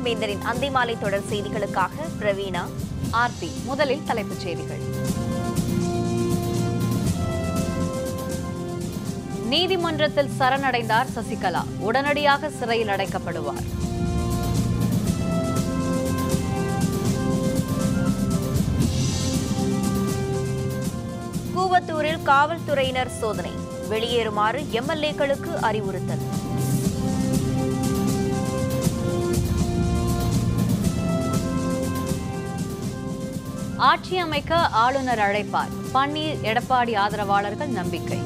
வேந்தரின் அந்திமாலை தொடர் செய்திகளுக்காக பிரவீணா ஆர்த்தி முதலில் தலைப்புச் செய்திகள் நீதிமன்றத்தில் சரணடைந்தார் சசிகலா உடனடியாக சிறையில் அடைக்கப்படுவார் கூவத்தூரில் காவல்துறையினர் சோதனை வெளியேறுமாறு எம்எல்ஏக்களுக்கு அறிவுறுத்தல் ஆட்சி அமைக்க ஆளுநர் அழைப்பார் பன்னீர் எடப்பாடி ஆதரவாளர்கள் நம்பிக்கை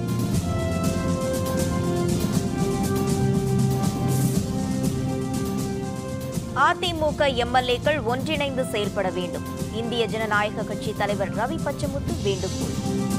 அதிமுக எம்எல்ஏக்கள் ஒன்றிணைந்து செயல்பட வேண்டும் இந்திய ஜனநாயக கட்சி தலைவர் ரவி பச்சமுத்து வேண்டுகோள்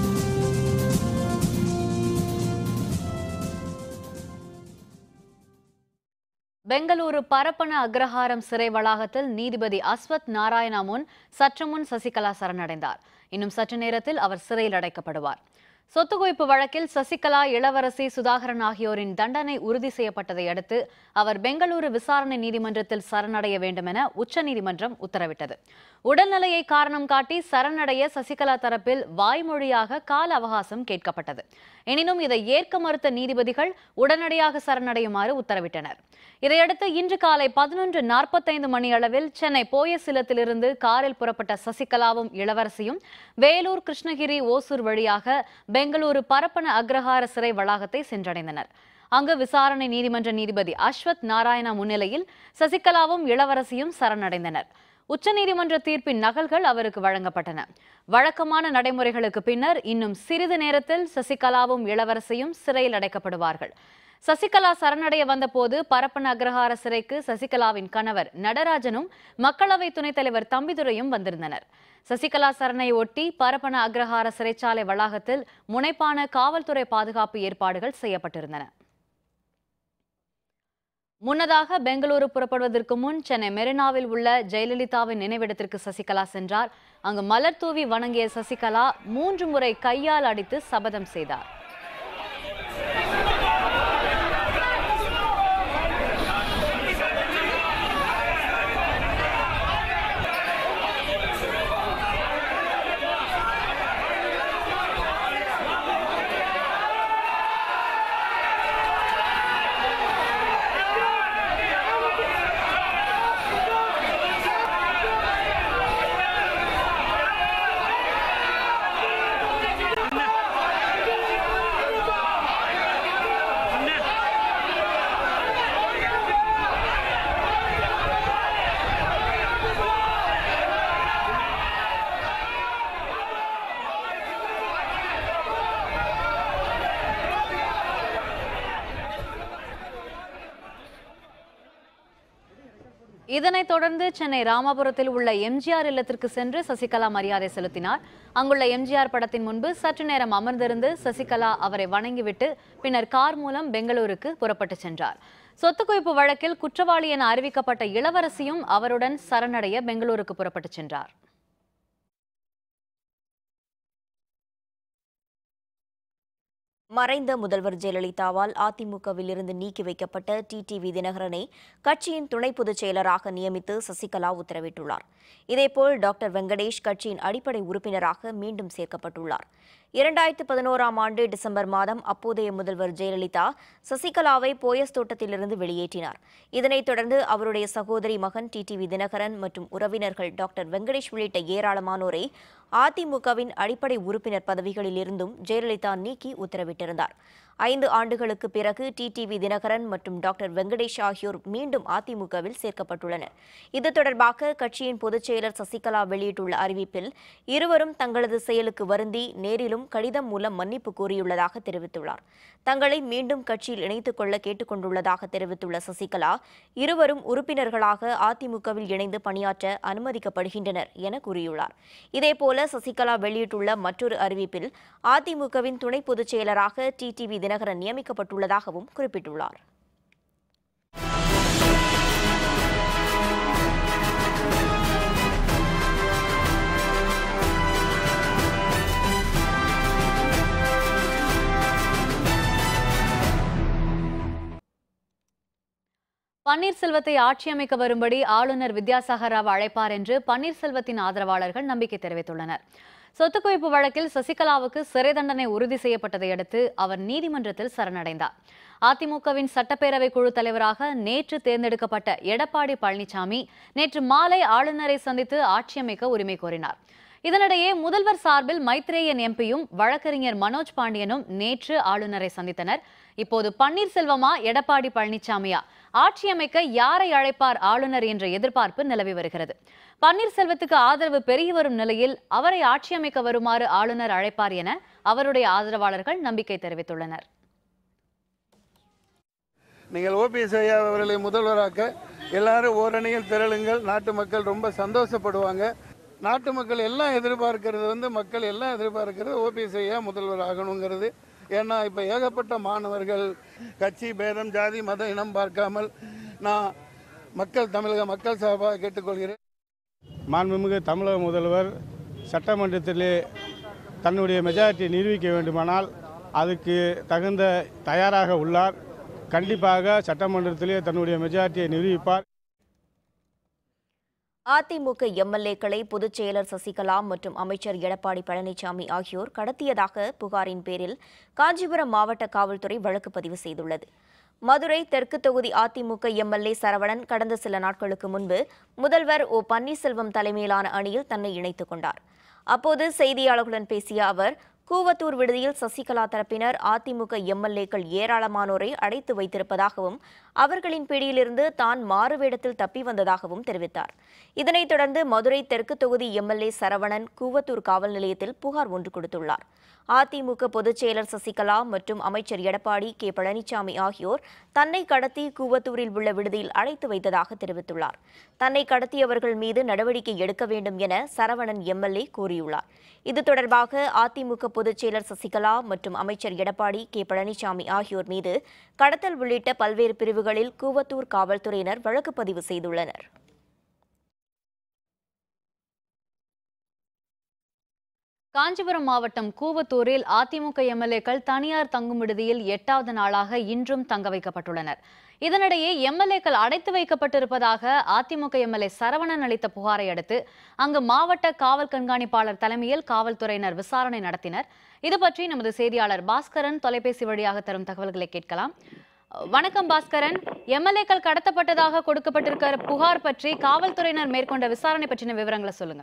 பெங்களூரு பரப்பன அக்ரஹாரம் சிறை வளாகத்தில் நீதிபதி அஸ்வத் நாராயணா முன் சற்று முன் சசிகலா சரணடைந்தார் இன்னும் சற்று நேரத்தில் அவர் சிறையில் அடைக்கப்படுவார் சொத்து குவிப்பு வழக்கில் சசிகலா இளவரசி சுதாகரன் ஆகியோரின் தண்டனை உறுதி செய்யப்பட்டதை அடுத்து அவர் பெங்களூரு விசாரணை நீதிமன்றத்தில் சரணடைய வேண்டும் என உச்சநீதிமன்றம் உத்தரவிட்டது உடல்நிலையை காரணம் காட்டி சரணடைய சசிகலா தரப்பில் வாய்மொழியாக கால அவகாசம் கேட்கப்பட்டது எனினும் இதை ஏற்க மறுத்த நீதிபதிகள் உடனடியாக சரணடையுமாறு உத்தரவிட்டனர் இதையடுத்து இன்று காலை பதினொன்று நாற்பத்தைந்து மணி அளவில் சென்னை போயசிலத்திலிருந்து காரில் புறப்பட்ட சசிகலாவும் இளவரசியும் வேலூர் கிருஷ்ணகிரி ஓசூர் வழியாக பெங்களூரு பரப்பன அக்ரஹார சிறை வளாகத்தை சென்றடைந்தனர் அங்கு விசாரணை நீதிமன்ற நீதிபதி அஸ்வத் நாராயணா முன்னிலையில் சசிகலாவும் இளவரசியும் சரணடைந்தனர் உச்சநீதிமன்ற தீர்ப்பின் நகல்கள் அவருக்கு வழங்கப்பட்டன வழக்கமான நடைமுறைகளுக்கு பின்னர் இன்னும் சிறிது நேரத்தில் சசிகலாவும் இளவரசியும் சிறையில் அடைக்கப்படுவார்கள் சசிகலா சரணடைய வந்தபோது பரப்பன அக்ரஹார சிறைக்கு சசிகலாவின் கணவர் நடராஜனும் மக்களவை துணைத் தலைவர் தம்பிதுரையும் வந்திருந்தனர் சசிகலா சரணையை ஒட்டி பரப்பன அக்ரஹார சிறைச்சாலை வளாகத்தில் முனைப்பான காவல்துறை பாதுகாப்பு ஏற்பாடுகள் செய்யப்பட்டிருந்தன முன்னதாக பெங்களூரு புறப்படுவதற்கு முன் சென்னை மெரினாவில் உள்ள ஜெயலலிதாவின் நினைவிடத்திற்கு சசிகலா சென்றார் அங்கு மலர் தூவி வணங்கிய சசிகலா மூன்று முறை கையால் அடித்து சபதம் செய்தார் இதனைத் தொடர்ந்து சென்னை ராமாபுரத்தில் உள்ள எம்ஜிஆர் இல்லத்திற்கு சென்று சசிகலா மரியாதை செலுத்தினார் அங்குள்ள எம்ஜிஆர் படத்தின் முன்பு சற்று நேரம் அமர்ந்திருந்து சசிகலா அவரை வணங்கிவிட்டு பின்னர் கார் மூலம் பெங்களூருக்கு புறப்பட்டு சென்றார் சொத்து குவிப்பு வழக்கில் குற்றவாளி என அறிவிக்கப்பட்ட இளவரசியும் அவருடன் சரணடைய பெங்களூருக்கு புறப்பட்டு சென்றார் மறைந்த முதல்வர் ஜெயலலிதாவால் அதிமுகவில் இருந்து நீக்கி வைக்கப்பட்ட டிடிவி தினகரனை கட்சியின் துணை பொதுச் செயலராக நியமித்து சசிகலா உத்தரவிட்டுள்ளார் இதேபோல் டாக்டர் வெங்கடேஷ் கட்சியின் அடிப்படை உறுப்பினராக மீண்டும் சேர்க்கப்பட்டுள்ளார் இரண்டாயிரத்து பதினோராம் ஆண்டு டிசம்பர் மாதம் அப்போதைய முதல்வர் ஜெயலலிதா சசிகலாவை போயஸ் தோட்டத்திலிருந்து வெளியேற்றினார் இதனைத் தொடர்ந்து அவருடைய சகோதரி மகன் டிடிவி தினகரன் மற்றும் உறவினர்கள் டாக்டர் வெங்கடேஷ் உள்ளிட்ட ஏராளமானோரை அதிமுகவின் அடிப்படை உறுப்பினர் பதவிகளில் இருந்தும் ஜெயலலிதா நீக்கி உத்தரவிட்டிருந்தார் ஐந்து ஆண்டுகளுக்கு பிறகு டிடிவி தினகரன் மற்றும் டாக்டர் வெங்கடேஷ் ஆகியோர் மீண்டும் அதிமுகவில் சேர்க்கப்பட்டுள்ளனர் இது தொடர்பாக கட்சியின் பொதுச் செயலர் சசிகலா வெளியிட்டுள்ள அறிவிப்பில் இருவரும் தங்களது செயலுக்கு வருந்தி நேரிலும் கடிதம் மூலம் மன்னிப்பு கோரியுள்ளதாக தெரிவித்துள்ளார் தங்களை மீண்டும் கட்சியில் இணைத்துக் கொள்ள கேட்டுக்கொண்டுள்ளதாக தெரிவித்துள்ள சசிகலா இருவரும் உறுப்பினர்களாக அதிமுகவில் இணைந்து பணியாற்ற அனுமதிக்கப்படுகின்றனர் என கூறியுள்ளார் இதேபோல சசிகலா வெளியிட்டுள்ள மற்றொரு அறிவிப்பில் அதிமுகவின் துணை பொதுச் செயலராக டிடிவி தினகரன் நியமிக்கப்பட்டுள்ளதாகவும் குறிப்பிட்டுள்ளார் பன்னீர்செல்வத்தை ஆட்சி அமைக்க வரும்படி ஆளுநர் வித்யாசாகர் ராவ் அழைப்பார் என்று பன்னீர்செல்வத்தின் ஆதரவாளர்கள் நம்பிக்கை தெரிவித்துள்ளனர் சொத்து குவிப்பு வழக்கில் சசிகலாவுக்கு சிறை தண்டனை உறுதி செய்யப்பட்டதை அடுத்து அவர் நீதிமன்றத்தில் சரணடைந்தார் அதிமுகவின் சட்டப்பேரவை குழு தலைவராக நேற்று தேர்ந்தெடுக்கப்பட்ட எடப்பாடி பழனிசாமி நேற்று மாலை ஆளுநரை சந்தித்து ஆட்சி அமைக்க உரிமை கோரினார் இதனிடையே முதல்வர் சார்பில் மைத்ரேயன் எம்பியும் வழக்கறிஞர் மனோஜ் பாண்டியனும் நேற்று ஆளுநரை சந்தித்தனர் இப்போது பன்னீர்செல்வமா எடப்பாடி பழனிசாமியா ஆட்சி அமைக்க யாரை அழைப்பார் ஆளுநர் என்ற எதிர்பார்ப்பு நிலவி வருகிறது பன்னீர்செல்வத்துக்கு ஆதரவு பெருகி வரும் நிலையில் அவரை ஆட்சி அமைக்க வருமாறு ஆளுநர் அழைப்பார் என அவருடைய ஆதரவாளர்கள் நம்பிக்கை தெரிவித்துள்ளனர் நீங்கள் ஓபிஎஸ் ஐயா அவர்களை முதல்வராக்க எல்லாரும் ஓரணியில் திரளுங்கள் நாட்டு மக்கள் ரொம்ப சந்தோஷப்படுவாங்க நாட்டு மக்கள் எல்லாம் எதிர்பார்க்கிறது வந்து மக்கள் எல்லாம் எதிர்பார்க்கிறது ஓபிஎஸ் ஐயா முதல்வர் ஆகணுங்கிறது ஏன்னா இப்போ ஏகப்பட்ட மாணவர்கள் கட்சி பேதம் ஜாதி மத இனம் பார்க்காமல் நான் மக்கள் தமிழக மக்கள் சார்பாக கேட்டுக்கொள்கிறேன் மாண்புமிகு தமிழக முதல்வர் சட்டமன்றத்திலே தன்னுடைய மெஜாரிட்டியை நிரூபிக்க வேண்டுமானால் அதுக்கு தகுந்த தயாராக உள்ளார் கண்டிப்பாக சட்டமன்றத்திலே தன்னுடைய மெஜாரிட்டியை நிரூபிப்பார் அதிமுக எம்எல்ஏக்களை பொதுச் செயலர் சசிகலா மற்றும் அமைச்சர் எடப்பாடி பழனிசாமி ஆகியோர் கடத்தியதாக புகாரின் பேரில் காஞ்சிபுரம் மாவட்ட காவல்துறை வழக்கு பதிவு செய்துள்ளது மதுரை தெற்கு தொகுதி அதிமுக எம்எல்ஏ சரவணன் கடந்த சில நாட்களுக்கு முன்பு முதல்வர் ஓ பன்னீர்செல்வம் தலைமையிலான அணியில் தன்னை இணைத்துக் கொண்டார் அப்போது செய்தியாளர்களுடன் பேசிய அவர் கூவத்தூர் விடுதியில் சசிகலா தரப்பினர் அதிமுக எம்எல்ஏக்கள் ஏராளமானோரை அடைத்து வைத்திருப்பதாகவும் அவர்களின் பிடியிலிருந்து தான் மாறுவேடத்தில் தப்பி வந்ததாகவும் தெரிவித்தார் இதனைத் தொடர்ந்து மதுரை தெற்கு தொகுதி எம்எல்ஏ சரவணன் கூவத்தூர் காவல் நிலையத்தில் புகார் ஒன்று கொடுத்துள்ளார் அதிமுக பொதுச் செயலர் சசிகலா மற்றும் அமைச்சர் எடப்பாடி கே பழனிசாமி ஆகியோர் தன்னை கடத்தி கூவத்தூரில் உள்ள விடுதியில் அடைத்து வைத்ததாக தெரிவித்துள்ளார் தன்னை கடத்தியவர்கள் மீது நடவடிக்கை எடுக்க வேண்டும் என சரவணன் எம்எல்ஏ கூறியுள்ளார் இது தொடர்பாக அதிமுக பொதுச் செயலர் சசிகலா மற்றும் அமைச்சர் எடப்பாடி கே பழனிசாமி ஆகியோர் மீது கடத்தல் உள்ளிட்ட பல்வேறு பிரிவுகளில் கூவத்தூர் காவல்துறையினர் வழக்கு பதிவு செய்துள்ளனர் காஞ்சிபுரம் மாவட்டம் கூவத்தூரில் அதிமுக எம்எல்ஏக்கள் தனியார் தங்கும் விடுதியில் எட்டாவது நாளாக இன்றும் தங்க வைக்கப்பட்டுள்ளனர் இதனிடையே எம்எல்ஏக்கள் அடைத்து வைக்கப்பட்டிருப்பதாக அதிமுக எம்எல்ஏ சரவணன் அளித்த புகாரை அடுத்து அங்கு மாவட்ட காவல் கண்காணிப்பாளர் தலைமையில் காவல்துறையினர் விசாரணை நடத்தினர் இது பற்றி நமது செய்தியாளர் பாஸ்கரன் தொலைபேசி வழியாக தரும் தகவல்களை கேட்கலாம் வணக்கம் பாஸ்கரன் எம்எல்ஏக்கள் கடத்தப்பட்டதாக கொடுக்கப்பட்டிருக்கிற புகார் பற்றி காவல்துறையினர் மேற்கொண்ட விசாரணை பற்றின விவரங்களை சொல்லுங்க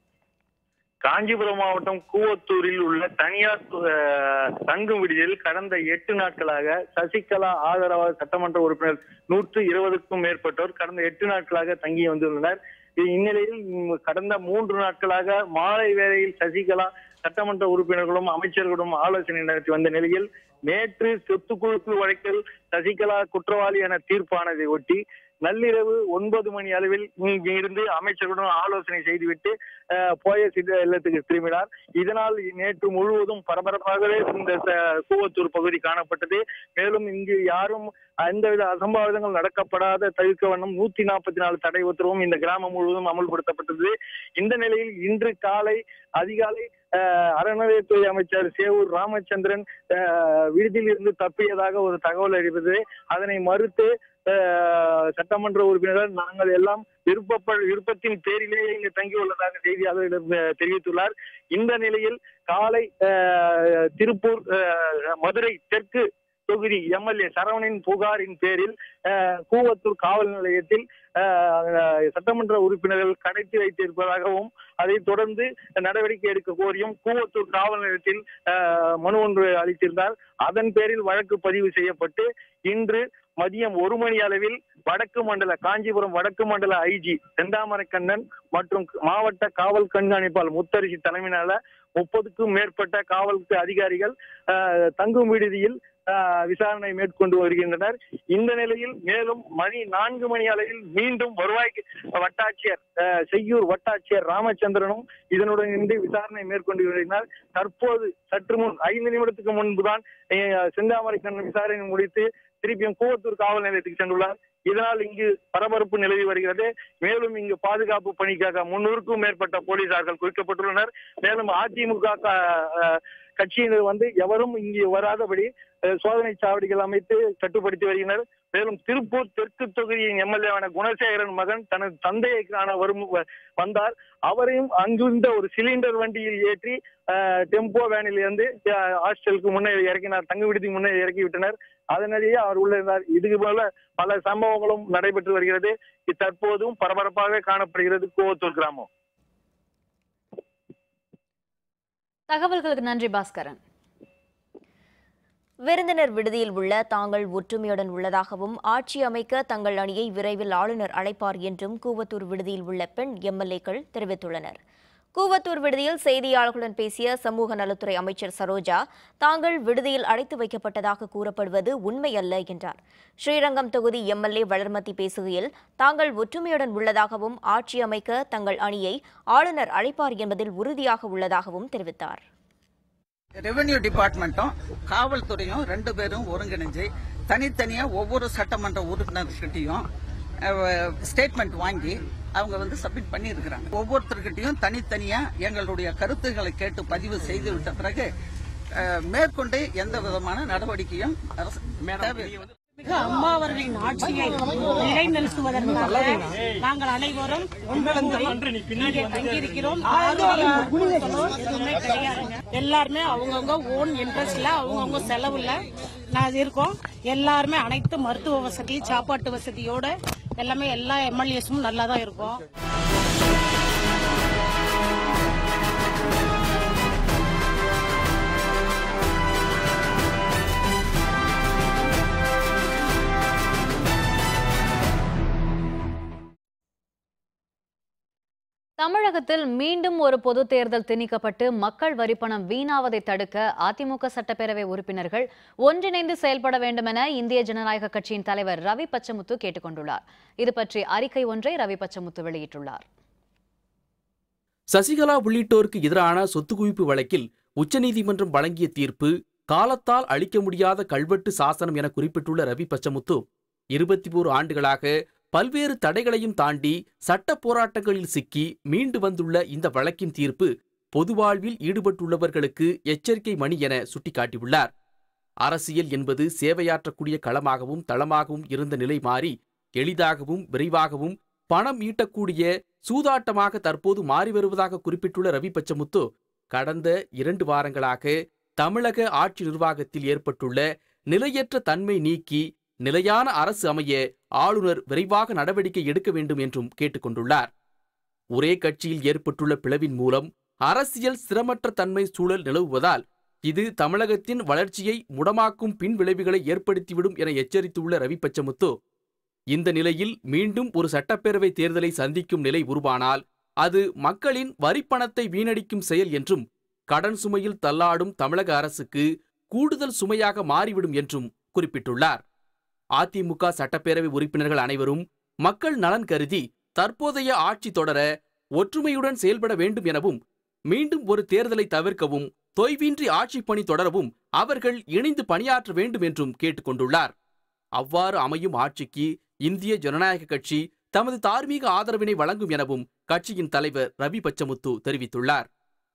காஞ்சிபுரம் மாவட்டம் கூவத்தூரில் உள்ள தனியார் அஹ், தங்கும் விடுதியில் கடந்த எட்டு நாட்களாக சசிகலா ஆதரவாக சட்டமன்ற உறுப்பினர் நூற்று இருபதுக்கும் மேற்பட்டோர் கடந்த எட்டு நாட்களாக தங்கி வந்துள்ளனர் இ- இந்நிலையில் ம், கடந்த மூன்று நாட்களாக மாலை வேளையில் சசிகலா சட்டமன்ற உறுப்பினர்களும் அமைச்சர்களும் ஆலோசனை நடத்தி வந்த நிலையில் நேற்று சொத்து குழுப்பு வழக்கில் சசிகலா குற்றவாளி என தீர்ப்பானதை ஒட்டி நள்ளிரவு ஒன்பது மணி அளவில் இங்கு இருந்து அமைச்சர்களுடன் ஆலோசனை செய்துவிட்டு அஹ், போய சித்த இல்லத்துக்கு திரும்பினார் இதனால் நேற்று முழுவதும் பரபரப்பாகவே இந்த ச- கூவத்தூர் பகுதி காணப்பட்டது மேலும் இங்கு யாரும் எந்தவித அசம்பாவிதங்கள் நடக்கப்படாத தவிர்க்க வண்ணம் நூத்தி நாற்பத்தி நாலு தடை உத்தரவும் இந்த கிராமம் முழுவதும் அமல்படுத்தப்பட்டது இந்த நிலையில் இன்று காலை அதிகாலை அஹ், அறநிலையத்துறை அமைச்சர் சேவூர் ராமச்சந்திரன் அஹ், விடுதியில் இருந்து தப்பியதாக ஒரு தகவல் அறிவது அதனை மறுத்து அஹ், சட்டமன்ற உறுப்பினர்கள் நாங்கள் எல்லாம் விருப்பப்ப விருப்பத்தின் பேரிலேயே இங்கு தங்கியுள்ளதாக செய்தியாளர்களிடம் அஹ், தெரிவித்துள்ளார் இந்த நிலையில் காலை அஹ், திருப்பூர் அஹ், மதுரை தெற்கு தொகுதி எம்எல்ஏ சரவணின் புகாரின் பேரில் அஹ், கூவத்தூர் காவல் நிலையத்தில் அஹ், சட்டமன்ற உறுப்பினர்கள் கடத்தி வைத்திருப்பதாகவும் அதைத் தொடர்ந்து நடவடிக்கை எடுக்க கோரியும் கூவத்தூர் காவல் நிலையத்தில் அஹ், மனு ஒன்று அளித்திருந்தார் அதன் பேரில் வழக்கு பதிவு செய்யப்பட்டு இன்று மதியம் ஒரு மணி அளவில் வடக்கு மண்டல காஞ்சிபுரம் வடக்கு மண்டல ஐஜி செந்தாமரைக்கண்ணன் மற்றும் மாவட்ட காவல் கண்காணிப்பாளர் முத்தரிசி தலைமையிலான முப்பதுக்கும் மேற்பட்ட காவல் அதிகாரிகள் அஹ், தங்கும் விடுதியில் அஹ், விசாரணை மேற்கொண்டு வருகின்றனர் இந்த நிலையில் மேலும் மணி நான்கு மணி அளவில் மீண்டும் வருவாய் வட்டாட்சியர் அஹ், செய்யூர் வட்டாட்சியர் ராமச்சந்திரனும் இதனுடன் இருந்து விசாரணை மேற்கொண்டு வருகிறார் தற்போது சற்று முன் ஐந்து நிமிடத்துக்கு முன்புதான் அஹ், செந்தாமரைக்கண்ணன் விசாரணை முடித்து திருப்பியும் கூவத்தூர் காவல் நிலையத்துக்கு சென்றுள்ளார் இதனால் இங்கு பரபரப்பு நிலவி வருகிறது மேலும் இங்கு பாதுகாப்பு பணிக்காக முன்னூறுக்கும் மேற்பட்ட போலீசார்கள் குவிக்கப்பட்டுள்ளனர் மேலும் அதிமுக க- அஹ், கட்சியினர் வந்து எவரும் இங்கு வராதபடி அஹ், சோதனை சாவடிகள் அமைத்து கட்டுப்படுத்தி வருகின்றனர் மேலும் திருப்பூர் தெற்கு தொகுதியின் எம்எல்ஏவான குணசேகரன் மகன் தனது தந்தையை காண வரும் வ- வந்தார் அவரையும் அங்கிருந்த ஒரு சிலிண்டர் வண்டியில் ஏற்றி அஹ், டெம்போ வேனில் இருந்து அஹ், ஹாஸ்டலுக்கு முன்னே இறக்கினார் தங்கு விடுதிக்கு முன்னே இறக்கி விட்டனர் அதனாலேயே அவர் உள்ள இருந்தார் இதுக்கு போல பல சம்பவங்களும் நடைபெற்று வருகிறது இது தற்போதும் பரபரப்பாக காணப்படுகிறது கோவத்தூர் கிராமம் தகவல்களுக்கு நன்றி பாஸ்கரன் விருந்தினர் விடுதியில் உள்ள தாங்கள் ஒற்றுமையுடன் உள்ளதாகவும் ஆட்சி அமைக்க தங்கள் அணியை விரைவில் ஆளுநர் அழைப்பார் என்றும் கூவத்தூர் விடுதியில் உள்ள பெண் எம்எல்ஏக்கள் தெரிவித்துள்ளனர் கூவத்தூர் விடுதியில் செய்தியாளர்களுடன் பேசிய சமூக நலத்துறை அமைச்சர் சரோஜா தாங்கள் விடுதியில் அடைத்து வைக்கப்பட்டதாக கூறப்படுவது உண்மையல்ல என்றார் ஸ்ரீரங்கம் தொகுதி எம்எல்ஏ வளர்மதி பேசுகையில் தாங்கள் ஒற்றுமையுடன் உள்ளதாகவும் ஆட்சி அமைக்க தங்கள் அணியை ஆளுநர் அழைப்பார் என்பதில் உறுதியாக உள்ளதாகவும் தெரிவித்தார் ரெவென்யூ டிபார்ட்மெண்ட்டும் காவல்துறையும் ரெண்டு பேரும் ஒருங்கிணைஞ்சு தனித்தனியா ஒவ்வொரு சட்டமன்ற உறுப்பினர்கிட்டையும் ஸ்டேட்மெண்ட் வாங்கி அவங்க வந்து சப்மிட் பண்ணி இருக்கிறாங்க ஒவ்வொருத்தர்கிட்டையும் தனித்தனியா எங்களுடைய கருத்துக்களை கேட்டு பதிவு செய்து விட்ட பிறகு அஹ், மேற்கொண்டு எந்த விதமான நடவடிக்கையும் அரசு தேவையில்லை. மிக அம்மா அவர்களின் ஆட்சியை நிலைநிறுத்துவதற்காக நாங்கள் அனைவரும் இங்கே தங்கியிருக்கிறோம் யாரும் குழுக்களோ எதுவுமே கிடையாதுங்க எல்லாருமே அவங்கவுங்க ஓன் இன்ட்ரெஸ்ட்ல அவங்கவுங்க செலவுல நான் இருக்கோம் எல்லாருமே அனைத்து மருத்துவ வசதி சாப்பாட்டு வசதியோட எல்லாமே எல்லா எம்எல்ஏஸும் நல்லா தான் இருக்கும் தமிழகத்தில் மீண்டும் ஒரு பொது தேர்தல் திணிக்கப்பட்டு மக்கள் வரிப்பணம் வீணாவதை தடுக்க அதிமுக சட்டப்பேரவை உறுப்பினர்கள் ஒன்றிணைந்து செயல்பட வேண்டுமென இந்திய ஜனநாயக கட்சியின் தலைவர் ரவி பச்சமுத்து கேட்டுக் கொண்டுள்ளார் இது பற்றி அறிக்கை ஒன்றை ரவி பச்சமுத்து வெளியிட்டுள்ளார் சசிகலா உள்ளிட்டோருக்கு எதிரான சொத்து குவிப்பு வழக்கில் உச்சநீதிமன்றம் வழங்கிய தீர்ப்பு காலத்தால் அழிக்க முடியாத கல்வெட்டு சாசனம் என குறிப்பிட்டுள்ள ரவி பச்சமுத்து இருபத்தி ஓரு ஆண்டுகளாக பல்வேறு தடைகளையும் தாண்டி சட்ட போராட்டங்களில் சிக்கி மீண்டு வந்துள்ள இந்த வழக்கின் தீர்ப்பு பொது வாழ்வில் ஈடுபட்டுள்ளவர்களுக்கு எச்சரிக்கை மணி என சுட்டிக்காட்டியுள்ளார் அரசியல் என்பது சேவையாற்றக்கூடிய களமாகவும் தளமாகவும் இருந்த நிலை மாறி எளிதாகவும் விரைவாகவும் பணம் ஈட்டக்கூடிய சூதாட்டமாக தற்போது மாறி வருவதாக குறிப்பிட்டுள்ள ரவி பச்சமுத்து கடந்த இரண்டு வாரங்களாக தமிழக ஆட்சி நிர்வாகத்தில் ஏற்பட்டுள்ள நிலையற்ற தன்மை நீக்கி நிலையான அரசு அமைய ஆளுநர் விரைவாக நடவடிக்கை எடுக்க வேண்டும் என்றும் கேட்டுக்கொண்டுள்ளார் ஒரே கட்சியில் ஏற்பட்டுள்ள பிளவின் மூலம் அரசியல் ஸ்திரமற்ற தன்மை சூழல் நிலவுவதால் இது தமிழகத்தின் வளர்ச்சியை முடமாக்கும் பின் விளைவுகளை ஏற்படுத்திவிடும் என எச்சரித்துள்ள ரவி பச்சமுத்து இந்த நிலையில் மீண்டும் ஒரு சட்டப்பேரவை தேர்தலை சந்திக்கும் நிலை உருவானால் அது மக்களின் வரிப்பணத்தை வீணடிக்கும் செயல் என்றும் கடன் சுமையில் தள்ளாடும் தமிழக அரசுக்கு கூடுதல் சுமையாக மாறிவிடும் என்றும் குறிப்பிட்டுள்ளார் அதிமுக சட்டப்பேரவை உறுப்பினர்கள் அனைவரும் மக்கள் நலன் கருதி தற்போதைய ஆட்சி தொடர ஒற்றுமையுடன் செயல்பட வேண்டும் எனவும் மீண்டும் ஒரு தேர்தலை தவிர்க்கவும் தொய்வின்றி ஆட்சி பணி தொடரவும் அவர்கள் இணைந்து பணியாற்ற வேண்டும் என்றும் கேட்டுக்கொண்டுள்ளார் அவ்வாறு அமையும் ஆட்சிக்கு இந்திய ஜனநாயக கட்சி தமது தார்மீக ஆதரவினை வழங்கும் எனவும் கட்சியின் தலைவர் ரவி பச்சமுத்து தெரிவித்துள்ளார்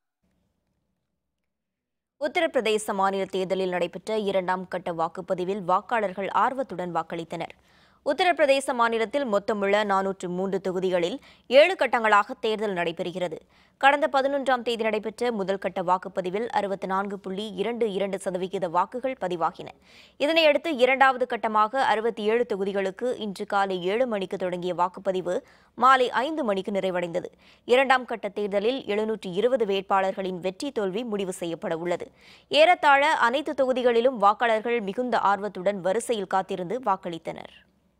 உத்தரப்பிரதேச மாநில தேர்தலில் நடைபெற்ற இரண்டாம் கட்ட வாக்குப்பதிவில் வாக்காளர்கள் ஆர்வத்துடன் வாக்களித்தனர் உத்தரப்பிரதேச மாநிலத்தில் மொத்தமுள்ள நானூற்று மூன்று தொகுதிகளில் ஏழு கட்டங்களாக தேர்தல் நடைபெறுகிறது கடந்த பதினொன்றாம் தேதி நடைபெற்ற முதல் கட்ட வாக்குப்பதிவில் அறுபத்தி நான்கு புள்ளி இரண்டு இரண்டு சதவிகித வாக்குகள் பதிவாகின இதனையடுத்து இரண்டாவது கட்டமாக அறுபத்தி ஏழு தொகுதிகளுக்கு இன்று காலை ஏழு மணிக்கு தொடங்கிய வாக்குப்பதிவு மாலை ஐந்து மணிக்கு நிறைவடைந்தது இரண்டாம் கட்ட தேர்தலில் எழுநூற்று இருபது வேட்பாளர்களின் வெற்றி தோல்வி முடிவு செய்யப்பட உள்ளது ஏறத்தாழ அனைத்து தொகுதிகளிலும் வாக்காளர்கள் மிகுந்த ஆர்வத்துடன் வரிசையில் காத்திருந்து வாக்களித்தனர்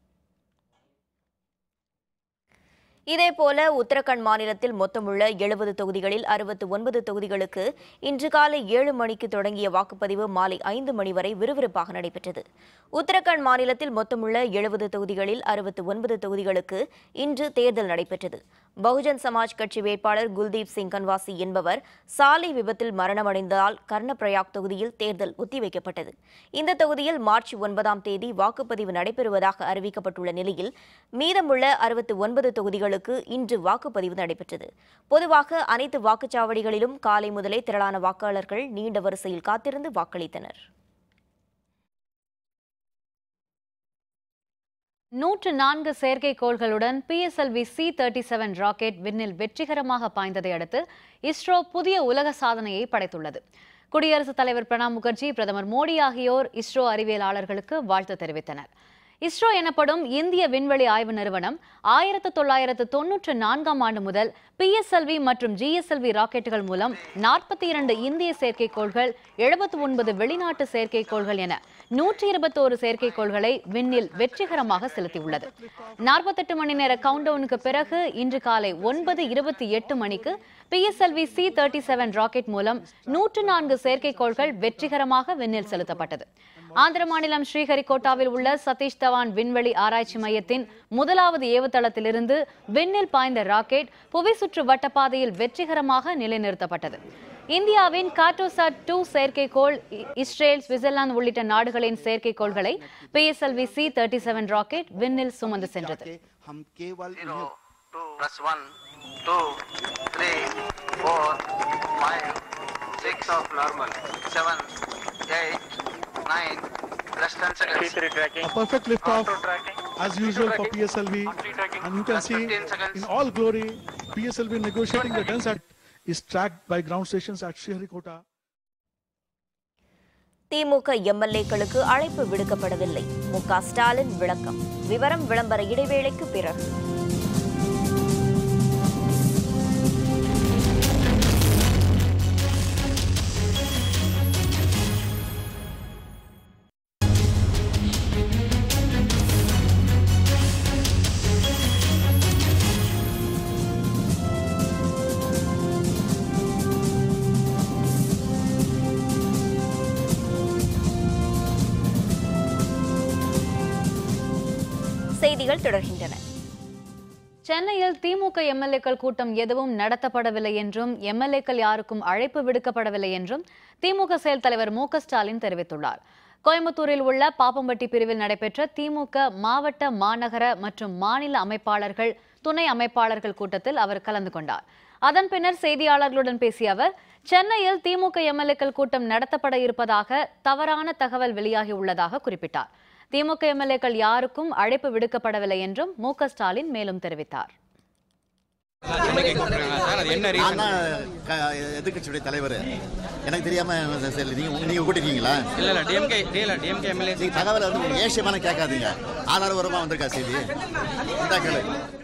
இதேபோல உத்தரகண்ட் மாநிலத்தில் மொத்தமுள்ள எழுபது தொகுதிகளில் அறுபத்து ஒன்பது தொகுதிகளுக்கு இன்று காலை ஏழு மணிக்கு தொடங்கிய வாக்குப்பதிவு மாலை ஐந்து மணி வரை விறுவிறுப்பாக நடைபெற்றது உத்தரகண்ட் மாநிலத்தில் மொத்தமுள்ள எழுபது தொகுதிகளில் அறுபத்து ஒன்பது தொகுதிகளுக்கு இன்று தேர்தல் நடைபெற்றது பகுஜன் சமாஜ் கட்சி வேட்பாளர் குல்தீப் சிங் கன்வாசி என்பவர் சாலை விபத்தில் மரணமடைந்ததால் கர்ணப்பிரயாக் தொகுதியில் தேர்தல் ஒத்திவைக்கப்பட்டது இந்த தொகுதியில் மார்ச் ஒன்பதாம் தேதி வாக்குப்பதிவு நடைபெறுவதாக அறிவிக்கப்பட்டுள்ள நிலையில் மீதமுள்ள அறுபத்து ஒன்பது தொகுதிகளில் தொகுதிகளுக்கு இன்று வாக்குப்பதிவு நடைபெற்றது பொதுவாக அனைத்து வாக்குச்சாவடிகளிலும் காலை முதலே திரளான வாக்காளர்கள் நீண்ட வரிசையில் காத்திருந்து வாக்களித்தனர் நூற்று நான்கு செயற்கைக்கோள்களுடன் PSLV C thirty seven rocket விண்ணில் வெற்றிகரமாக பாய்ந்ததை அடுத்து இஸ்ரோ புதிய உலக சாதனையை படைத்துள்ளது குடியரசுத் தலைவர் பிரணாப் முகர்ஜி பிரதமர் மோடி ஆகியோர் இஸ்ரோ அறிவியலாளர்களுக்கு வாழ்த்து தெரிவித்தனர் இஸ்ரோ எனப்படும் இந்திய விண்வெளி ஆய்வு நிறுவனம் ஆயிரத்து தொள்ளாயிரத்து தொன்னூற்று நான்காம் ஆண்டு முதல் பிஎஸ்எல்வி மற்றும் ஜிஎஸ்எல்வி ராக்கெட்டுகள் மூலம் நாற்பத்தி இரண்டு இந்திய செயற்கைக்கோள்கள் எழுபத்தி ஒன்பது வெளிநாட்டு செயற்கைக்கோள்கள் என நூற்றி இருபத்தோரு செயற்கைக்கோள்களை விண்ணில் வெற்றிகரமாக செலுத்தியுள்ளது நாற்பத்தெட்டு மணி நேர கவுண்டவுனுக்கு பிறகு இன்று காலை ஒன்பது இருபத்தி எட்டு மணிக்கு PSLV C thirty seven rocket மூலம் நூற்று நான்கு செயற்கைக்கோள்கள் வெற்றிகரமாக விண்ணில் செலுத்தப்பட்டது ஆந்திர மாநிலம் ஸ்ரீஹரிகோட்டாவில் உள்ள சதீஷ் தவான் விண்வெளி ஆராய்ச்சி மையத்தின் முதலாவது ஏவுதளத்திலிருந்து விண்ணில் பாய்ந்த ராக்கெட் புவி சுற்று வட்டப்பாதையில் வெற்றிகரமாக நிலைநிறுத்தப்பட்டது இந்தியாவின் கார்டோசாட் டூ செயற்கைக்கோள் இ- இஸ்ரேல் சுவிட்சர்லாந்து உள்ளிட்ட நாடுகளின் செயற்கைக்கோள்களை PSLV C thirty seven rocket விண்ணில் சுமந்து சென்றது हम केवल zero, इन्हें two, plus one, two, three, four, five, six of normal, seven, eight, nine, less than seconds. a perfect liftoff as usual for PSLV and you can see in all glory PSLV negotiating the dance at is tracked by ground stations at Sriharikota. திமுக எம்எல்ஏக்களுக்கு அழைப்பு விடுக்கப்படவில்லை மு க ஸ்டாலின் விளக்கம் விவரம் விளம்பர இடைவேளைக்கு பிறகு செய்திகள் தொடர்கின்றன சென்னையில் திமுக எம்எல்ஏக்கள் கூட்டம் எதுவும் நடத்தப்படவில்லை என்றும் எம்எல்ஏக்கள் யாருக்கும் அழைப்பு விடுக்கப்படவில்லை என்றும் திமுக செயல் தலைவர் மு க ஸ்டாலின் தெரிவித்துள்ளார் கோயம்புத்தூரில் உள்ள பாப்பம்பட்டி பிரிவில் நடைபெற்ற திமுக மாவட்ட மாநகர மற்றும் மாநில அமைப்பாளர்கள் துணை அமைப்பாளர்கள் கூட்டத்தில் அவர் கலந்து கொண்டார் அதன் பின்னர் செய்தியாளர்களுடன் பேசிய அவர் சென்னையில் திமுக எம்எல்ஏக்கள் கூட்டம் நடத்தப்பட இருப்பதாக தவறான தகவல் வெளியாகி உள்ளதாக குறிப்பிட்டார் திமுக எம்எல்ஏக்கள் யாருக்கும் அழைப்பு விடுக்கப்படவில்லை என்றும் மு க ஸ்டாலின் மேலும் தெரிவித்தார் நான் தான் க- எதிர்க்கட்சியுடைய தலைவர் எனக்கு தெரியாம சரி, நீங்க நீங்க கூட்டிருக்கீங்களா இல்ல இல்ல டிஎம்கே இல்ல டிஎம்கே எம்எல்ஏ நீங்க தகவலை வந்து உங்க ஏசியமான கேட்காதீங்க ஆதாரபூர்வமா வந்திருக்கா செய்தி இந்தா கேளு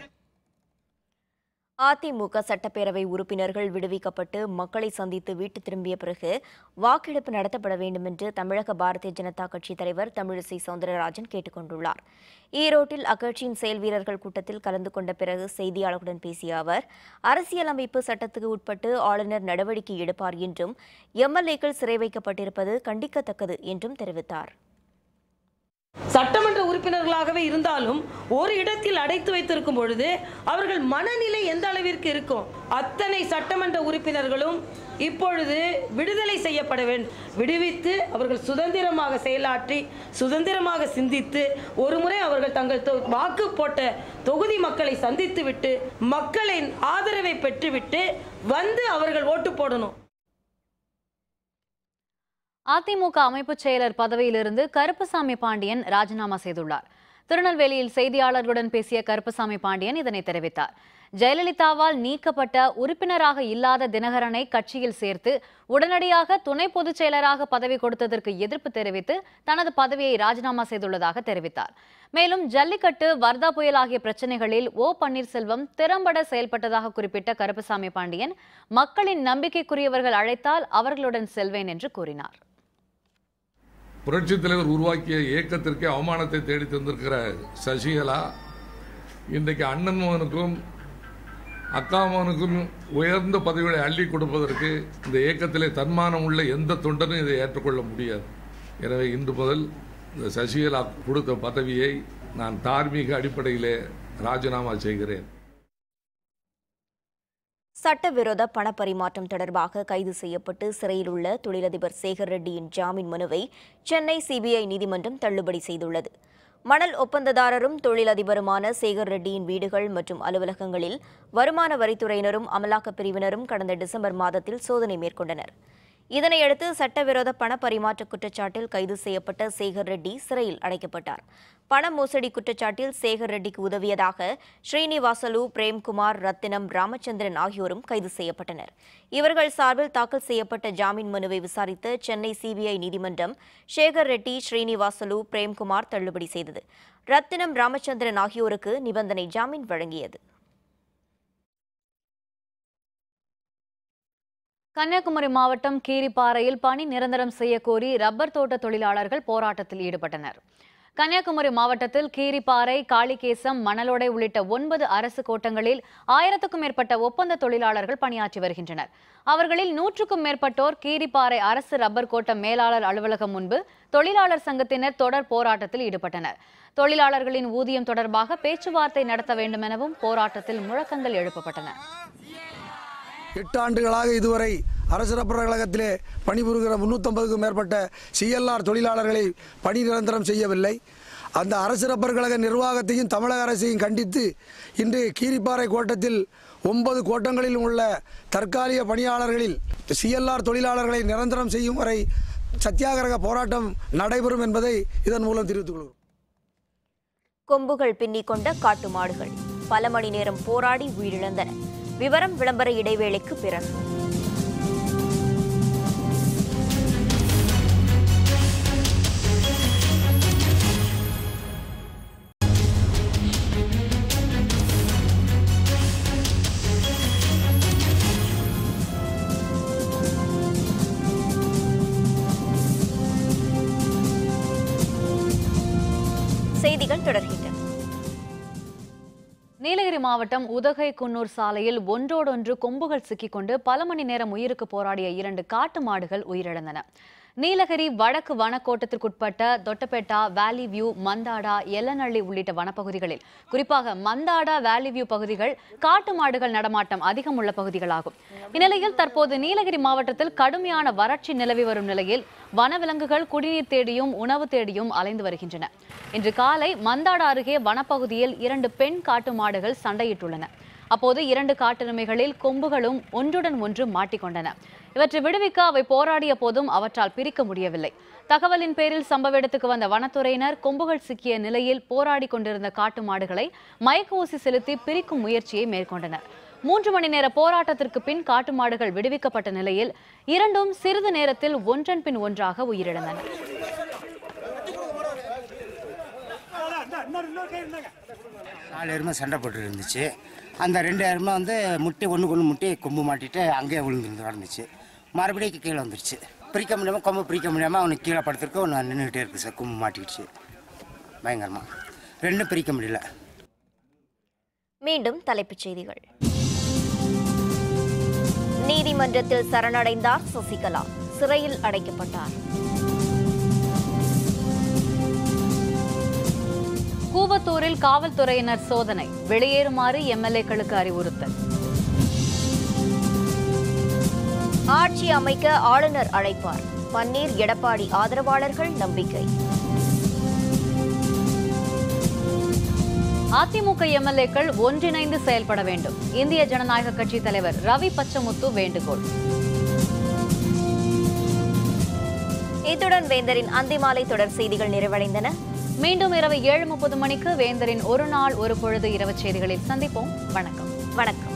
அதிமுக சட்டப்பேரவை உறுப்பினர்கள் விடுவிக்கப்பட்டு மக்களை சந்தித்து வீட்டு திரும்பிய பிறகு வாக்கெடுப்பு நடத்தப்பட வேண்டும் என்று தமிழக பாரதிய ஜனதா கட்சி தலைவர் தமிழிசை சவுந்தரராஜன் கேட்டுக் கொண்டுள்ளார் ஈரோட்டில் அக்கட்சியின் செயல் வீரர்கள் கூட்டத்தில் கலந்து கொண்ட பிறகு செய்தியாளர்களுடன் பேசிய அவர் அரசியலமைப்பு சட்டத்துக்கு உட்பட்டு ஆளுநர் நடவடிக்கை எடுப்பார் என்றும் எம்எல்ஏக்கள் சிறை வைக்கப்பட்டிருப்பது கண்டிக்கத்தக்கது என்றும் தெரிவித்தார் சட்டமன்ற உறுப்பினர்களாகவே இருந்தாலும் ஒரு இடத்தில் அடைத்து வைத்திருக்கும் பொழுது அவர்கள் மனநிலை எந்த அளவிற்கு இருக்கும் அத்தனை சட்டமன்ற உறுப்பினர்களும் இப்பொழுது விடுதலை செய்யப்பட வேண்டும் விடுவித்து அவர்கள் சுதந்திரமாக செயலாற்றி சுதந்திரமாக சிந்தித்து ஒருமுறை அவர்கள் தங்கள் தொ- வாக்கு போட்ட தொகுதி மக்களை சந்தித்து விட்டு மக்களின் ஆதரவை பெற்றுவிட்டு வந்து அவர்கள் ஓட்டு போடணும் அதிமுக அமைப்புச் செயலர் பதவியிலிருந்து கருப்பசாமி பாண்டியன் ராஜினாமா செய்துள்ளார் திருநெல்வேலியில் செய்தியாளர்களுடன் பேசிய கருப்பசாமி பாண்டியன் இதனை தெரிவித்தார் ஜெயலலிதாவால் நீக்கப்பட்ட உறுப்பினராக இல்லாத தினகரனை கட்சியில் சேர்த்து உடனடியாக துணை பொதுச் செயலராக பதவி கொடுத்ததற்கு எதிர்ப்பு தெரிவித்து தனது பதவியை ராஜினாமா செய்துள்ளதாக தெரிவித்தார் மேலும் ஜல்லிக்கட்டு வர்தா புயல் ஆகிய பிரச்சனைகளில் ஓ பன்னீர்செல்வம் திறம்பட செயல்பட்டதாக குறிப்பிட்ட கருப்பசாமி பாண்டியன் மக்களின் நம்பிக்கைக்குரியவர்கள் அழைத்தால் அவர்களுடன் செல்வேன் என்று கூறினார் புரட்சித் தலைவர் உருவாக்கிய இயக்கத்திற்கே அவமானத்தை தேடி தந்திருக்கிற சசிகலா இன்றைக்கு அண்ணன் மகனுக்கும் அக்கா மகனுக்கும் உயர்ந்த பதவிகளை அள்ளி கொடுப்பதற்கு இந்த இயக்கத்திலே தன்மானம் உள்ள எந்த தொண்டனும் இதை ஏற்றுக்கொள்ள முடியாது எனவே இன்று முதல் இந்த சசிகலா கொடுத்த பதவியை நான் தார்மீக அடிப்படையிலே ராஜினாமா செய்கிறேன் சட்டவிரோத பணப்பரிமாற்றம் தொடர்பாக கைது செய்யப்பட்டு சிறையில் உள்ள தொழிலதிபர் சேகர் ரெட்டியின் ஜாமீன் மனுவை சென்னை சிபிஐ நீதிமன்றம் தள்ளுபடி செய்துள்ளது மணல் ஒப்பந்ததாரரும் தொழிலதிபருமான சேகர் ரெட்டியின் வீடுகள் மற்றும் அலுவலகங்களில் வருமான வரித்துறையினரும் அமலாக்கப் பிரிவினரும் கடந்த டிசம்பர் மாதத்தில் சோதனை மேற்கொண்டனர் இதனையடுத்து சட்டவிரோத பண பரிமாற்ற குற்றச்சாட்டில் கைது செய்யப்பட்ட சேகர் ரெட்டி சிறையில் அடைக்கப்பட்டார் பண மோசடி குற்றச்சாட்டில் சேகர் ரெட்டிக்கு உதவியதாக ஸ்ரீனிவாசலு பிரேம்குமார் ரத்தினம் ராமச்சந்திரன் ஆகியோரும் கைது செய்யப்பட்டனர் இவர்கள் சார்பில் தாக்கல் செய்யப்பட்ட ஜாமீன் மனுவை விசாரித்த சென்னை சிபிஐ நீதிமன்றம் சேகர் ரெட்டி ஸ்ரீனிவாசலு பிரேம்குமார் தள்ளுபடி செய்தது ரத்தினம் ராமச்சந்திரன் ஆகியோருக்கு நிபந்தனை ஜாமீன் வழங்கியது கன்னியாகுமரி மாவட்டம் கீரிப்பாறையில் பணி நிரந்தரம் செய்யக்கோரி ரப்பர் தோட்ட தொழிலாளர்கள் போராட்டத்தில் ஈடுபட்டனர் கன்னியாகுமரி மாவட்டத்தில் கீரிப்பாறை காளிகேசம் மணலோடை உள்ளிட்ட ஒன்பது அரசு கோட்டங்களில் ஆயிரத்துக்கும் மேற்பட்ட ஒப்பந்த தொழிலாளர்கள் பணியாற்றி வருகின்றனர் அவர்களில் நூற்றுக்கும் மேற்பட்டோர் கீரிப்பாறை அரசு ரப்பர் கோட்ட மேலாளர் அலுவலகம் முன்பு தொழிலாளர் சங்கத்தினர் தொடர் போராட்டத்தில் ஈடுபட்டனர் தொழிலாளர்களின் ஊதியம் தொடர்பாக பேச்சுவார்த்தை நடத்த வேண்டும் எனவும் போராட்டத்தில் முழக்கங்கள் எழுப்பப்பட்டன எட்டு ஆண்டுகளாக இதுவரை அரசு ரப்பர் கழகத்திலே பணிபுரிகிற முன்னூற்றம்பதுக்கும் மேற்பட்ட சிஎல்ஆர் தொழிலாளர்களை பணி நிரந்தரம் செய்யவில்லை அந்த அரசு ரப்பர் கழக நிர்வாகத்தையும் தமிழக அரசையும் கண்டித்து இன்று கீரிப்பாறை கோட்டத்தில் ஒன்பது கோட்டங்களில் உள்ள தற்காலிக பணியாளர்களில் சிஎல்ஆர் தொழிலாளர்களை நிரந்தரம் செய்யும் வரை சத்தியாகிரக போராட்டம் நடைபெறும் என்பதை இதன் மூலம் தெரிவித்துக் கொள்கிறோம் கொம்புகள் பின்னிக் கொண்ட காட்டு மாடுகள் பல மணி நேரம் போராடி உயிரிழந்தன விவரம் விளம்பர இடைவேளைக்கு பிறகு செய்திகள் தொடர்கின்றன நீலகிரி மாவட்டம் உதகை குன்னூர் சாலையில் ஒன்றோடொன்று கொம்புகள் சிக்கிக்கொண்டு பல மணி நேரம் உயிருக்கு போராடிய இரண்டு காட்டு மாடுகள் உயிரிழந்தன நீலகிரி வடக்கு வனக்கோட்டத்திற்குட்பட்ட தொட்டபெட்டா வேலி வியூ மந்தாடா எல்லநள்ளி உள்ளிட்ட வனப்பகுதிகளில் குறிப்பாக மந்தாடா வேலி வியூ பகுதிகள் காட்டு மாடுகள் நடமாட்டம் அதிகம் உள்ள பகுதிகளாகும் இந்நிலையில் தற்போது நீலகிரி மாவட்டத்தில் கடுமையான வறட்சி நிலவி வரும் நிலையில் வனவிலங்குகள் குடிநீர் தேடியும் உணவு தேடியும் அலைந்து வருகின்றன இன்று காலை மந்தாடா அருகே வனப்பகுதியில் இரண்டு பெண் காட்டு மாடுகள் சண்டையிட்டுள்ளன அப்போது இரண்டு காட்டெருமைகளில் கொம்புகளும் ஒன்றுடன் ஒன்று மாட்டிக்கொண்டன இவற்றை விடுவிக்க அவை போராடிய போதும் அவற்றால் பிரிக்க முடியவில்லை தகவலின் பேரில் சம்பவ இடத்துக்கு வந்த வனத்துறையினர் கொம்புகள் சிக்கிய நிலையில் போராடி கொண்டிருந்த காட்டு மாடுகளை மயக்க ஊசி செலுத்தி பிரிக்கும் முயற்சியை மேற்கொண்டனர் மூன்று மணி நேர போராட்டத்திற்கு பின் காட்டு மாடுகள் விடுவிக்கப்பட்ட நிலையில் இரண்டும் சிறிது நேரத்தில் ஒன்றன் பின் ஒன்றாக உயிரிழந்தன நாலு எருமை சண்டை போட்டு இருந்துச்சு அந்த ரெண்டு எருமை வந்து முட்டி ஒன்று ஒன்று முட்டி கொம்பு மாட்டிட்டு அங்கேயே விழுந்துருந்து கிடந்துச்சு மறுபடியும் கீழே வந்துருச்சு பிரிக்க முடியாமல் கொம்பு பிரிக்க முடியாமல் அவனுக்கு கீழே படுத்துருக்கு ஒன்று நின்றுக்கிட்டே இருக்கு சார் கொம்பு மாட்டிக்கிடுச்சு பயங்கரமாக ரெண்டும் பிரிக்க முடியல மீண்டும் தலைப்புச் செய்திகள் நீதிமன்றத்தில் சரணடைந்தார் சசிகலா சிறையில் அடைக்கப்பட்டார் கூவத்தூரில் காவல்துறையினர் சோதனை வெளியேறுமாறு எம்எல்ஏக்களுக்கு அறிவுறுத்தல் ஆட்சி அமைக்க ஆளுநர் அழைப்பார் பன்னீர் எடப்பாடி ஆதரவாளர்கள் நம்பிக்கை அதிமுக எம்எல்ஏக்கள் ஒன்றிணைந்து செயல்பட வேண்டும் இந்திய ஜனநாயக கட்சி தலைவர் ரவி பச்சமுத்து வேண்டுகோள் இத்துடன் வேந்தரின் அந்திமாலை தொடர் செய்திகள் நிறைவடைந்தன மீண்டும் இரவு ஏழு முப்பது மணிக்கு வேந்தரின் ஒரு நாள் ஒரு பொழுது இரவு செய்திகளில் சந்திப்போம் வணக்கம் வணக்கம்